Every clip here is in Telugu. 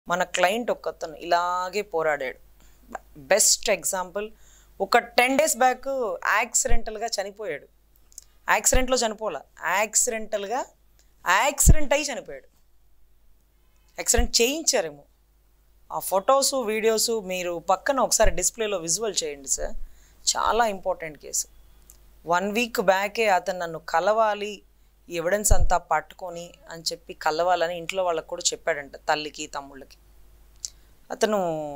మన క్లయింట్ ఒక్కతను ఇలాగే పోరాడాడు బెస్ట్ ఎగ్జాంపుల్ ఒక టెన్ డేస్ బ్యాక్ యాక్సిడెంటల్గా చనిపోయాడు యాక్సిడెంట్లో చనిపోలే యాక్సిడెంటల్గా యాక్సిడెంట్ అయ్యి చనిపోయాడు యాక్సిడెంట్ చేయించారేమో ఆ ఫొటోస్ వీడియోస్ మీరు పక్కన ఒకసారి డిస్ప్లేలో విజువల్ చేయండి సార్ చాలా ఇంపార్టెంట్ కేసు వన్ వీక్ బ్యాకే అతను నన్ను కలవాలి ఈ ఎవిడెన్స్ అంతా పట్టుకొని అని చెప్పి కలవాలని ఇంట్లో వాళ్ళకి కూడా చెప్పాడంట తల్లికి తమ్ముళ్ళకి అతను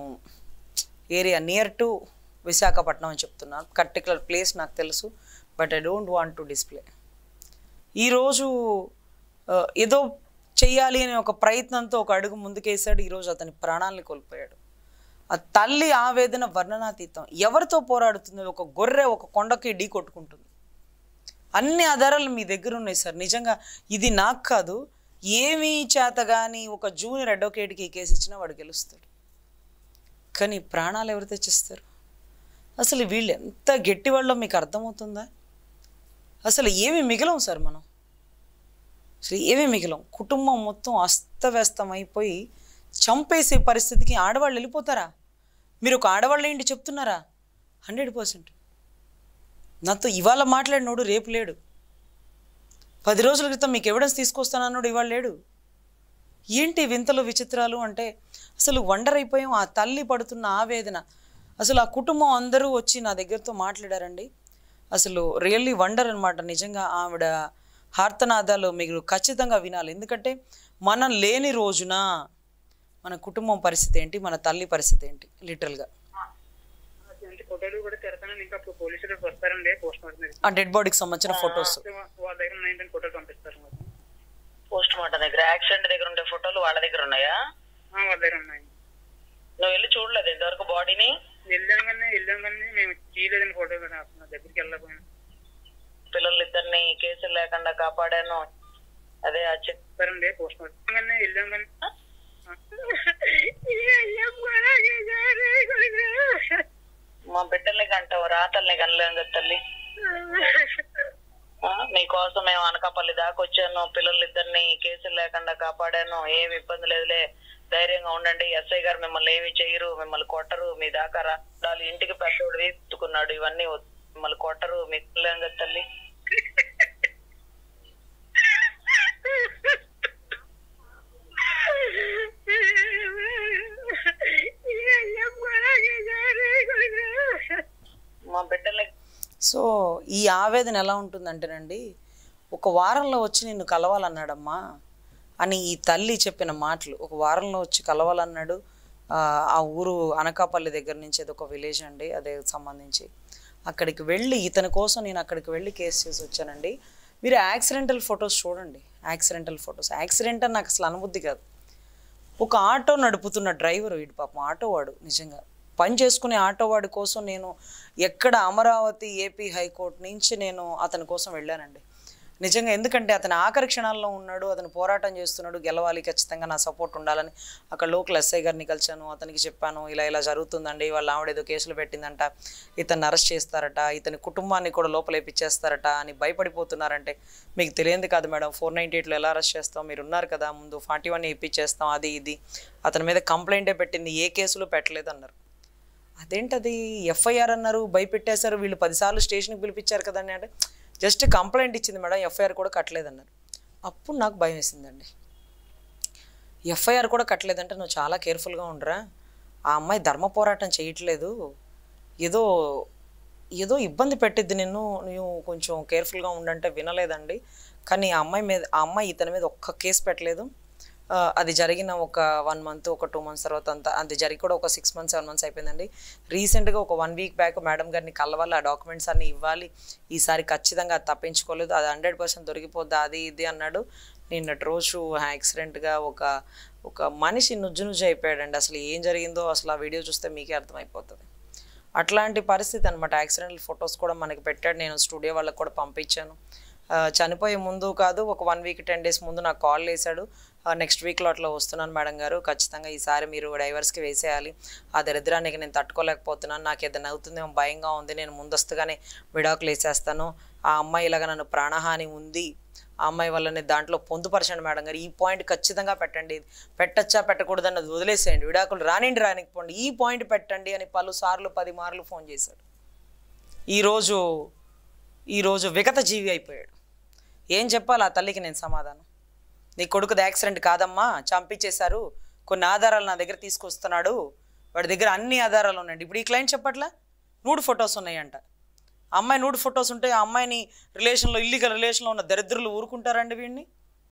ఏరియా నియర్ టు విశాఖపట్నం అని చెప్తున్నాను పర్టికులర్ ప్లేస్ నాకు తెలుసు but I don't want to display ఈరోజు ఆ, ఏదో చెయ్యాలి అనే ఒక ప్రయత్నంతో ఒక అడుగు ముందుకేసాడు ఈరోజు అతని ప్రాణాలని కోల్పోయాడు ఆ తల్లి ఆవేదన వర్ణనాతీతం ఎవరితో పోరాడుతుంది ఒక గొర్రె ఒక కొండకి ఢీ కొట్టుకుంటుంది అన్ని ఆధారాలు మీ దగ్గర ఉన్నాయి సార్ నిజంగా ఇది నాకు కాదు ఏమీ చేత కానీ ఒక జూనియర్ అడ్వకేట్కి ఈ కేసు ఇచ్చినా వాడు గెలుస్తాడు కానీ ప్రాణాలు ఎవరు తెచ్చిస్తారు అసలు వీళ్ళు ఎంత గట్టి వాళ్ళో మీకు అర్థమవుతుందా అసలు ఏమి మిగలం సార్ మనం అసలు ఏమీ మిగలం కుటుంబం మొత్తం అస్తవ్యస్తం అయిపోయి చంపేసే పరిస్థితికి ఆడవాళ్ళు వెళ్ళిపోతారా మీరు ఒక ఆడవాళ్ళు ఏంటి చెప్తున్నారా హండ్రెడ్ పర్సెంట్ నాతో ఇవాళ మాట్లాడినోడు రేపు లేడు పది రోజుల క్రితం మీకు ఎవిడెన్స్ తీసుకొస్తానన్నాడు ఇవాళ లేడు ఏంటి వింతలు విచిత్రాలు అంటే అసలు వండర్ అయిపోయాం ఆ తల్లి పడుతున్న ఆవేదన అసలు ఆ కుటుంబం అందరూ వచ్చి నా దగ్గరతో మాట్లాడారండి అసలు రియల్లీ వండర్ అనమాట నిజంగా ఆవిడ హార్తనాదాలు మీరు ఖచ్చితంగా వినాలి ఎందుకంటే మనం లేని రోజున మన కుటుంబం పరిస్థితి ఏంటి మన తల్లి పరిస్థితి ఏంటి లిటరల్గా అటువంటి ఫోటోలు కూడా తిడతానని ఇంకా అప్పుడు పోలీసులు వస్తారండి పోస్ట్ మార్టం ఆ డెడ్ బాడీకి సంబంధించిన ఫొటోస్ వాళ్ళ దగ్గర ఉన్నాయంటే ఫోటోలు పంపిస్తారు మాకు పోస్ట్ మార్టం దగ్గర యాక్సిడెంట్ దగ్గర ఉండే ఫోటోలు వాళ్ళ దగ్గర ఉన్నాయా ఆ, వాళ్ళ దగ్గర ఉన్నాయి నువ్వు వెళ్ళి చూడలేదు ఇంతవరకు బాడీని వెళ్ళాం కానీ వెళ్ళాం కానీ మేము తీయలేదని ఫోటో కూడా నా దగ్గరికి వెళ్ళకపోయినా పిల్లలిద్దరిని కేసులు లేకుండా కాపాడాను అదే ఆ చెప్ సరేండి పోస్ట్ మార్టం కానీ వెళ్ళాం కానీ మా బిడ్డల్ని కంటావు రాతల్ని కనలేం కదా తల్లి ఆ, నీకోసం మేము అనకాపల్లి దాకా వచ్చాను పిల్లలిద్దరిని కేసులు లేకుండా కాపాడాను ఏమి ఇబ్బంది లేదులే ధైర్యంగా ఉండండి ఎస్ఐ గారు మిమ్మల్ని ఏమి చేయరు మిమ్మల్ని కొట్టరు మీ దాకా రాడాలి ఇంటికి పెద్దోడు తీసుకున్నాడు ఇవన్నీ వద్దు. మిమ్మల్ని కొట్టరు మీకు కనలేం కదా తల్లి మా బిడ్డల్ని సో ఈ ఆవేదన ఎలా ఉంటుందంటేనండి ఒక వారంలో వచ్చి నిన్ను కలవాలన్నాడమ్మా అని ఈ తల్లి చెప్పిన మాటలు ఒక వారంలో వచ్చి కలవాలన్నాడు ఆ, ఆ ఊరు అనకాపల్లి దగ్గర నుంచి అది ఒక విలేజ్ అండి అదే సంబంధించి అక్కడికి వెళ్ళి ఇతని కోసం నేను అక్కడికి వెళ్ళి కేసు చేసి వచ్చానండి మీరు యాక్సిడెంటల్ ఫొటోస్ చూడండి యాక్సిడెంటల్ ఫొటోస్ యాక్సిడెంట్ అని నాకు అసలు అనుబుద్ధి కాదు ఒక ఆటో నడుపుతున్న డ్రైవర్ వీడు పాపం ఆటో వాడు నిజంగా పని చేసుకునే ఆటో వాడి కోసం నేను ఎక్కడ అమరావతి ఏపీ హైకోర్టు నుంచి నేను అతని కోసం వెళ్ళానండి నిజంగా ఎందుకంటే అతను ఆఖరి క్షణాల్లో ఉన్నాడు అతను పోరాటం చేస్తున్నాడు గెలవాలి ఖచ్చితంగా నా సపోర్ట్ ఉండాలని అక్కడ లోకల్ ఎస్ఐ గారిని కలిశాను అతనికి చెప్పాను ఇలా ఇలా జరుగుతుందండి వాళ్ళ ఆవిడ ఏదో కేసులు పెట్టిందంట ఇతన్ని అరెస్ట్ చేస్తారట ఇతని కుటుంబాన్ని కూడా లోపలేపిచ్చేస్తారట అని భయపడిపోతున్నారంటే మీకు తెలియంది కాదు మేడం ఫోర్ నైంటీ ఎయిట్లో ఎలా అరెస్ట్ చేస్తాం మీరు ఉన్నారు కదా ముందు ఫార్టీ వన్ ఇప్పించేస్తాం అది ఇది అతని మీద కంప్లైంటే పెట్టింది ఏ కేసులు పెట్టలేదు అన్నారు అదేంటది ఎఫ్ఐఆర్ అన్నారు భయపెట్టేశారు వీళ్ళు పదిసార్లు స్టేషన్కి పిలిపించారు కదండి అంటే జస్ట్ కంప్లైంట్ ఇచ్చింది మేడం ఎఫ్ఐఆర్ కూడా కట్టలేదన్నారు అప్పుడు నాకు భయం వేసిందండి ఎఫ్ఐఆర్ కూడా కట్టలేదంటే నువ్వు చాలా కేర్ఫుల్గా ఉండరా ఆ అమ్మాయి ధర్మ పోరాటం చేయట్లేదు ఏదో ఏదో ఇబ్బంది పెట్టిద్ది నిన్ను నువ్వు కొంచెం కేర్ఫుల్గా ఉండంటే వినలేదండి కానీ ఆ అమ్మాయి మీద ఆ అమ్మాయి ఇతని మీద ఒక్క కేసు పెట్టలేదు ఆ, అది జరిగిన ఒక వన్ మంత్ ఒక టూ మంత్స్ తర్వాత అంతా అది జరిగి కూడా ఒక సిక్స్ మంత్స్ సెవెన్ మంత్స్ అయిపోయిందండి రీసెంట్గా ఒక వన్ వీక్ బ్యాక్ మేడం గారిని కలవాలి ఆ డాక్యుమెంట్స్ అన్ని ఇవ్వాలి ఈసారి ఖచ్చితంగా అది తప్పించుకోలేదు అది హండ్రెడ్ పర్సెంట్ దొరికిపోద్ది అది ఇది అన్నాడు నిన్నటి రోజు యాక్సిడెంట్గా ఒక ఒక మనిషి నుజ్జు నుజ్జు అయిపోయాడండి అసలు ఏం జరిగిందో అసలు ఆ వీడియో చూస్తే మీకే అర్థమైపోతుంది అట్లాంటి పరిస్థితి అనమాట యాక్సిడెంటల్ ఫొటోస్ కూడా మనకి పెట్టాడు నేను స్టూడియో వాళ్ళకి కూడా పంపించాను ఆ, చనిపోయే ముందు కాదు ఒక వన్ వీక్ టెన్ డేస్ ముందు నాకు కాల్ చేశాడు నెక్స్ట్ వీక్లో అట్లా వస్తున్నాను మేడం గారు ఖచ్చితంగా ఈసారి మీరు డైవర్స్కి వేసేయాలి ఆ దరిద్రానికి నేను తట్టుకోలేకపోతున్నాను నాకు ఏదైనా అవుతుందేమో భయంగా ఉంది నేను ముందస్తుగానే విడాకులు వేసేస్తాను ఆ అమ్మాయి ఇలాగ నన్ను ప్రాణహాని ఉంది ఆ అమ్మాయి వల్లనే దాంట్లో పొందుపరచండి మేడం గారు ఈ పాయింట్ ఖచ్చితంగా పెట్టండి పెట్టచ్చా పెట్టకూడదు అన్నది వదిలేసేయండి విడాకులు రానిండి రానిపోండి ఈ పాయింట్ పెట్టండి అని పలు సార్లు పది మార్లు ఫోన్ చేశాడు ఈరోజు ఈరోజు విగత జీవి అయిపోయాడు ఏం చెప్పాలి ఆ తల్లికి నేను సమాధానం నీ కొడుకుది యాక్సిడెంట్ కాదమ్మా చంపించేశారు కొన్ని ఆధారాలు నా దగ్గర తీసుకొస్తున్నాడు వాడి దగ్గర అన్ని ఆధారాలు ఉన్నాయండి ఇప్పుడు ఈ క్లయింట్ చెప్పట్లా నూడు ఫొటోస్ ఉన్నాయంట అమ్మాయి నూడు ఫొటోస్ ఉంటే ఆ అమ్మాయిని రిలేషన్లో ఇల్లీగల్ రిలేషన్లో ఉన్న దరిద్రులు ఊరుకుంటారండి వీడిని